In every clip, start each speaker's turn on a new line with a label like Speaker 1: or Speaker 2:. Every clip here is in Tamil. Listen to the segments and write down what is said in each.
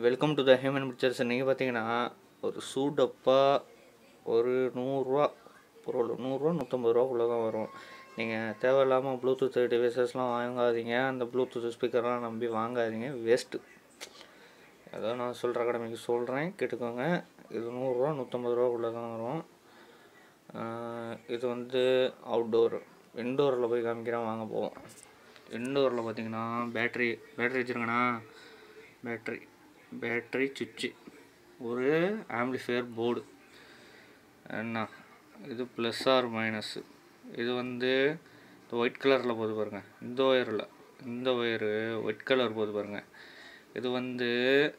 Speaker 1: welcome to the Human Pictures இன்றைக்கி பார்த்தீங்கன்னா ஒரு ஷூ டப்பா ஒரு நூறுரூவா பொருள் நூறுரூவா நூற்றம்பது ரூபாக்குள்ளே தான் வரும் நீங்கள் தேவையில்லாமல் ப்ளூடூத் டிவைசஸ்லாம் வாங்காதீங்க அந்த ப்ளூடூத் ஸ்பீக்கர்லாம் நம்பி வாங்காதீங்க வேஸ்ட்டு ஏதோ நான் சொல்கிற அகாடமிக்கு சொல்கிறேன் கேட்டுக்கோங்க இது நூறுரூவா நூற்றம்பது ரூபாக்குள்ளே தான் வரும் ஆஹ் இது வந்து அவுட்டோர் இன்டோரில் போய் காமிக்கிறேன் வாங்க போவோம் இன்டோரில் பார்த்தீங்கன்னா பேட்ரி பேட்ரி வச்சுருங்கண்ணா பேட்ரி பேட்ரி சுவிட்சு ஒரு ஆம்ப்ளிஃபையர் போர்டு என்ன இது ப்ளஸ் ஆர் மைனஸ் இது வந்து இந்த ஒயிட் கலரில் போகுது பாருங்க இந்த ஒயரில் இந்த ஒயரு ஒயிட் கலர் போகுது பாருங்க இது வந்து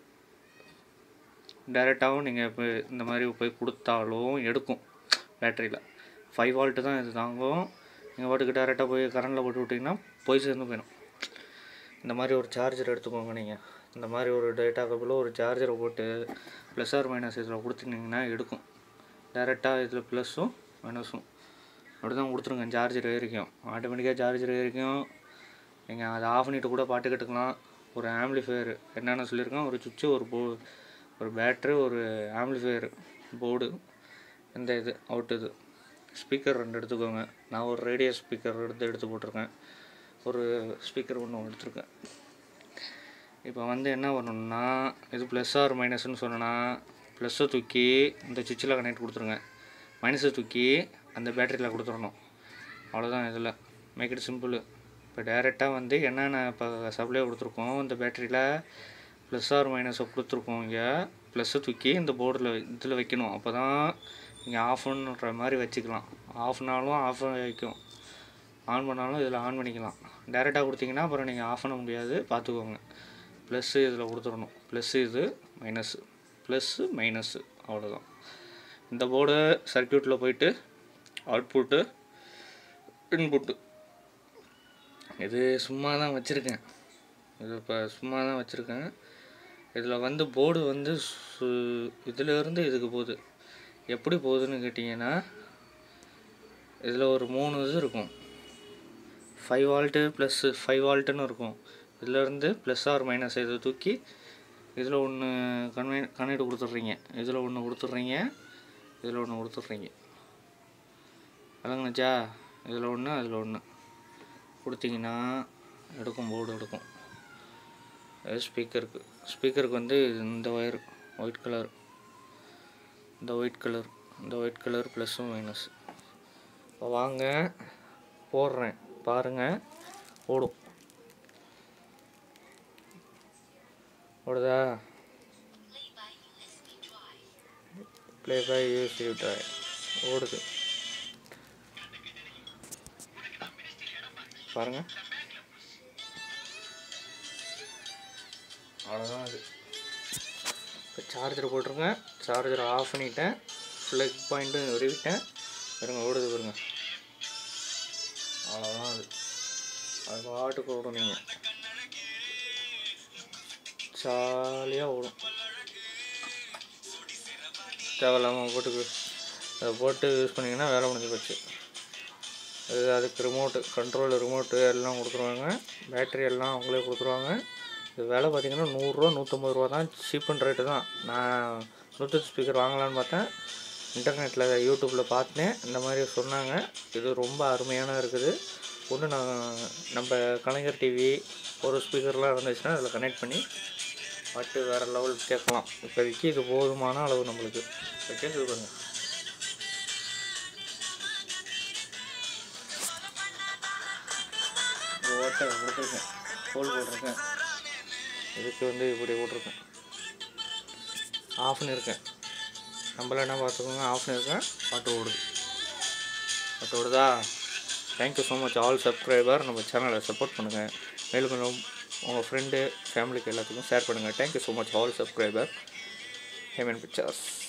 Speaker 1: டைரெக்டாகவும் நீங்கள் இப்போ இந்த மாதிரி போய் கொடுத்தாலும் எடுக்கும் பேட்டரியில் ஃபைவ் வால்ட்டு தான் இது தாங்கும் நீங்கள் பாட்டுக்கு டேரெக்டாக போய் கரண்டில் போட்டு விட்டிங்கன்னா போய் சேர்ந்து போயிடும் இந்த மாதிரி ஒரு சார்ஜர் எடுத்துக்கோங்க நீங்கள் இந்த மாதிரி ஒரு டேட்டா கேபிளில் ஒரு சார்ஜரை போட்டு ப்ளஸ் ஆர் மைனஸ் இதில் கொடுத்துட்டிங்கன்னா எடுக்கும் டேரெக்டாக இதில் ப்ளஸ்ஸும் மைனஸும் அப்படி தான் கொடுத்துருங்க சார்ஜர் ஏறிக்கும் ஆட்டோமேட்டிக்காக சார்ஜர் ஏறிக்கும் நீங்கள் அதை ஆஃப் பண்ணிட்டு கூட பாட்டு கேட்டுக்கலாம் ஒரு ஆம்ப்ளிஃபையர் என்னென்ன சொல்லியிருக்கேன் ஒரு சுவிட்சு ஒரு போ ஒரு பேட்ரு ஒரு ஆம்ப்ளிஃபையர் போர்டு இந்த இது அவுட் இது ஸ்பீக்கர் ரெண்டு எடுத்துக்கோங்க நான் ஒரு ரேடியோ ஸ்பீக்கர் எடுத்து எடுத்து போட்டிருக்கேன் ஒரு ஸ்பீக்கர் ஒன்று எடுத்திருக்கேன் இப்போ வந்து என்ன பண்ணணும்னா இது ப்ளஸ் ஆர் மைனஸ்னு சொன்னேன்னா ப்ளஸ்ஸை தூக்கி இந்த சுவிட்சில் கனெக்ட் கொடுத்துருங்க மைனஸை தூக்கி அந்த பேட்டரியில் கொடுத்துடணும் அவ்வளோதான் இதில் மேக் இட் சிம்பிள் இப்போ டேரெக்டாக வந்து என்னென்ன இப்போ சப்ளை கொடுத்துருக்கோம் இந்த பேட்டரியில் ப்ளஸ் ஆர் மைனஸை கொடுத்துருக்கோம் இங்கே ப்ளஸ்ஸை தூக்கி இந்த போர்டில் இதில் வைக்கணும் அப்போ தான் நீங்கள் ஆஃப்ன்ற மாதிரி வச்சுக்கலாம் ஆஃப்னாலும் ஆஃப் வைக்கும் ஆன் பண்ணாலும் இதில் ஆன் பண்ணிக்கலாம் டேரெக்டாக கொடுத்தீங்கன்னா அப்புறம் நீங்கள் ஆஃப் பண்ண முடியாது பார்த்துக்கோங்க ப்ளஸ்ஸு இதில் கொடுத்துடணும் ப்ளஸ்ஸு இது மைனஸ்ஸு ப்ளஸ்ஸு மைனஸ்ஸு அவ்வளோதான் இந்த போர்டு சர்க்கியூட்டில் போயிட்டு அவுட்புட்டு இன்புட்டு இது சும்மா தான் வச்சுருக்கேன் இது இப்போ சும்மா தான் வச்சுருக்கேன் இதில் வந்து போர்டு வந்து சு- இதிலேருந்து இதுக்கு போகுது எப்படி போகுதுன்னு கேட்டிங்கன்னா இதில் ஒரு மூணு இது இருக்கும் ஃபைவ் வால்ட்டு ப்ளஸ்ஸு ஃபைவ் வால்ட்டுன்னு இருக்கும் இதுலேருந்து ப்ளஸ் ஆர் மைனஸ் இதை தூக்கி இதில் ஒன்று கன்வே கனெக்ட் கொடுத்துட்றீங்க இதில் ஒன்று கொடுத்துட்றீங்க இதில் ஒன்று கொடுத்துட்றீங்க விளங்குனுச்சா இதில் ஒன்று அதில் ஒன்று கொடுத்தீங்கன்னா எடுக்கும் போர்டு எடுக்கும் அது ஸ்பீக்கருக்கு ஸ்பீக்கருக்கு வந்து இந்த ஒயர் ஒயிட் கலர் இந்த ஒயிட் கலர் இந்த ஒயிட் கலர் ப்ளஸ்ஸும் மைனஸ் இப்போ வாங்க போடுறேன் பாருங்கள் ஓடும் ஓடுதா ப்ளே பை யூஎஸ்பி ட்ராய் ஓடுது பாருங்க அவ்வளோதான் அது இப்போ சார்ஜர் போட்டிருக்கேன் சார்ஜரை ஆஃப் பண்ணிட்டேன் ப்ளக் பாயிண்ட்டு உருவிட்டேன் பாருங்க ஓடுது பாருங்க அவ்வளோதான் அது அது பாட்டுக்கு ஓடும் நீங்கள் ஜாலியாக ஓடும் தேவையில்லாமல் போட்டு அதை போட்டு யூஸ் பண்ணிங்கன்னா வேலை முடிஞ்சு போச்சு அது அதுக்கு ரிமோட்டு கண்ட்ரோல் ரிமோட்டு எல்லாம் கொடுத்துருவாங்க பேட்டரி எல்லாம் அவங்களே கொடுத்துருவாங்க இது விலை பார்த்தீங்கன்னா நூறுரூவா நூற்றம்பது ரூபா தான் சீப் அண்ட் ரேட்டு தான் நான் ப்ளூடூத் ஸ்பீக்கர் வாங்கலான்னு பார்த்தேன் இன்டர்நெட்டில் யூடியூப்பில் பார்த்தேன் இந்த மாதிரி சொன்னாங்க இது ரொம்ப அருமையான இருக்குது ஒன்று நான் நம்ம கலைஞர் டிவி ஒரு ஸ்பீக்கர்லாம் இருந்துச்சுன்னா அதில் கனெக்ட் பண்ணி பாட்டு வேறு லெவல் கேட்கலாம் இப்போதைக்கு இது போதுமான அளவு நம்மளுக்கு இப்போ கேட்குது பாருங்க இந்த ஓட்டை கொடுத்துருக்கேன் ஹோல் போட்டிருக்கேன் இதுக்கு வந்து இப்படி போட்டிருக்கேன் ஆஃப் பண்ணியிருக்கேன் நம்மள என்ன பார்த்துக்கோங்க ஆஃப் பண்ணியிருக்கேன் பாட்டு ஓடுது பாட்டு ஓடுதா thank you so much all subscriber நம்ம சேனலை சப்போர்ட் பண்ணுங்கள் மேலும் மேலும் உங்கள் ஃப்ரெண்டு ஃபேமிலிக்கு எல்லாத்துக்கும் ஷேர் பண்ணுங்கள் thank you so much all subscriber ஹேமன் பிக்சர்ஸ்